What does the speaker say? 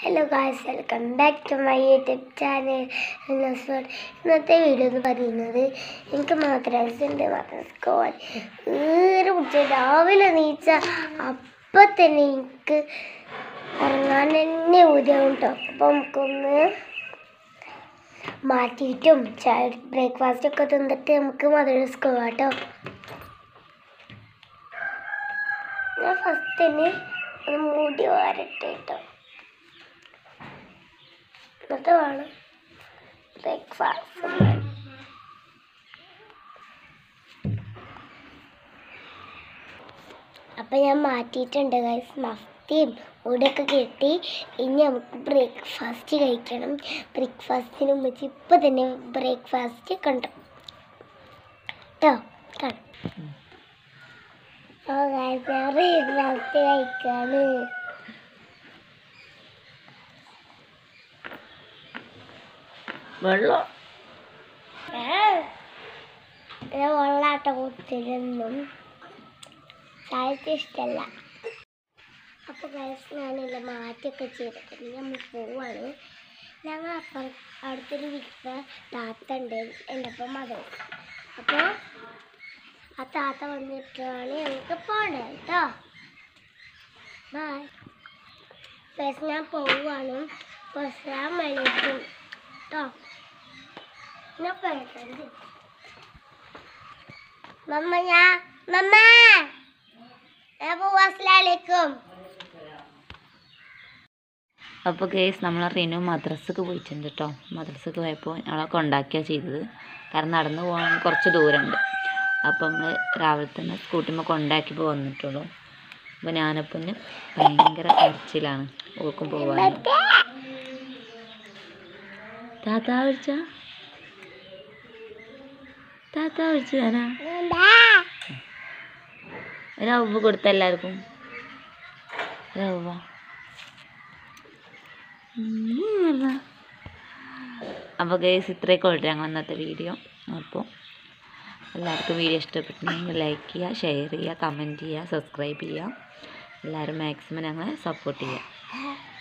hello guys welcome back to my YouTube channel ഇന്നത്തെ video എന്ന് പറയുന്നത് എനിക്ക് മദ്രാസ് ഉണ്ട് മദ്രാസ് പോവാൻ ഏറെ കുടിച്ച രാവിലെ നീച്ച അപ്പം തന്നെ എനിക്ക് ഉറങ്ങാൻ തന്നെ ബുദ്ധിമുട്ടും കേട്ടോ അപ്പം നമുക്കൊന്ന് മാറ്റിയിട്ടും ചായ ബ്രേക്ക്ഫാസ്റ്റ് ഒക്കെ തിന്നിട്ട് നമുക്ക് മദ്രാസ് പോവാം കേട്ടോ ഞാൻ ഫസ്റ്റ് തന്നെ ഒന്ന് മൂടി വാരട്ടെ കേട്ടോ എന്നിട്ട് വേണം ബ്രേക്ക്ഫാസ്റ്റ് അപ്പം ഞാൻ മാറ്റിയിട്ടുണ്ട് ഗൈസ് മഫ്തിയും കൂടെയൊക്കെ കെട്ടി ഇനി നമുക്ക് ബ്രേക്ക്ഫാസ്റ്റ് കഴിക്കണം ബ്രേക്ക്ഫാസ്റ്റിന് മുമ്പ് ഇപ്പം തന്നെ ബ്രേക്ക്ഫാസ്റ്റ് കണ്ടു കേട്ടോ കാണാം ഓ ഗൈസ് ഞാൻ ബ്രേക്ക്ഫാസ്റ്റ് കഴിക്കാണ് വെള്ളം ഞാൻ വെള്ളാട്ട കുത്തിരുന്നും ചായക്ക് ഇഷ്ടമല്ല അപ്പോൾ ഗൈസ് ഞാനില്ല മാറ്റൊക്കെ ചെയ്തിട്ടുണ്ട് നമ്മൾ പോവാണ് ഞങ്ങൾ അപ്പം അടുത്തൊരു വീട്ടിൽ താത്ത ഉണ്ട് എൻ്റെ ഒപ്പം മകൾ അപ്പോൾ ആ താത്ത വന്നിട്ടാണ് ഞങ്ങൾക്ക് പോകേണ്ടത് കേട്ടോ ബായ് ഫസ്റ്റ് ഞാൻ പോവാണ് ഫസ്റ്റ് ഞാൻ മണിക്കും കേട്ടോ ഞാൻ പോയിട്ടുണ്ട് മമ്മ ഞാൻ മമ്മ ഞാൻ പോവാ അസ്സലാമലൈക്കും അപ്പോൾ കേസ് നമ്മൾ റിനു മദ്രസക്ക് പോയിട്ടുണ്ട് കേട്ടോ മദ്രസക്ക് പോയപ്പോൾ ഞങ്ങളൊക്കെ ഉണ്ടാക്കിയാണ് ചെയ്തത് കാരണം നടന്നു പോകാൻ കുറച്ച് ദൂരമുണ്ട് അപ്പം നമ്മൾ രാവിലെ തന്നെ സ്കൂട്ടിമ്മ കൊണ്ടാക്കി വന്നിട്ടുള്ളൂ അപ്പോൾ ഞാനപ്പം ഭയങ്കര കരച്ചിലാണ് ഓർക്കും പോകാൻ താത്ത വിളിച്ച താത്ത വിളിച്ചു ഞാനാ ഒരു ഉവ് കൊടുത്ത എല്ലാവർക്കും ഒരു ഉവ്വ അപ്പോൾ ഗേസ് ഇത്രയൊക്കെ ഉള്ളൂ ഞങ്ങൾ ഇന്നത്തെ വീഡിയോ അപ്പോൾ എല്ലാവർക്കും വീഡിയോ ഇഷ്ടപ്പെട്ടിട്ടുണ്ടെങ്കിൽ ലൈക്ക് ചെയ്യുക ഷെയർ ചെയ്യുക കമൻറ്റ് ചെയ്യുക സബ്സ്ക്രൈബ് ചെയ്യുക എല്ലാവരും മാക്സിമം ഞങ്ങളെ സപ്പോർട്ട് ചെയ്യുക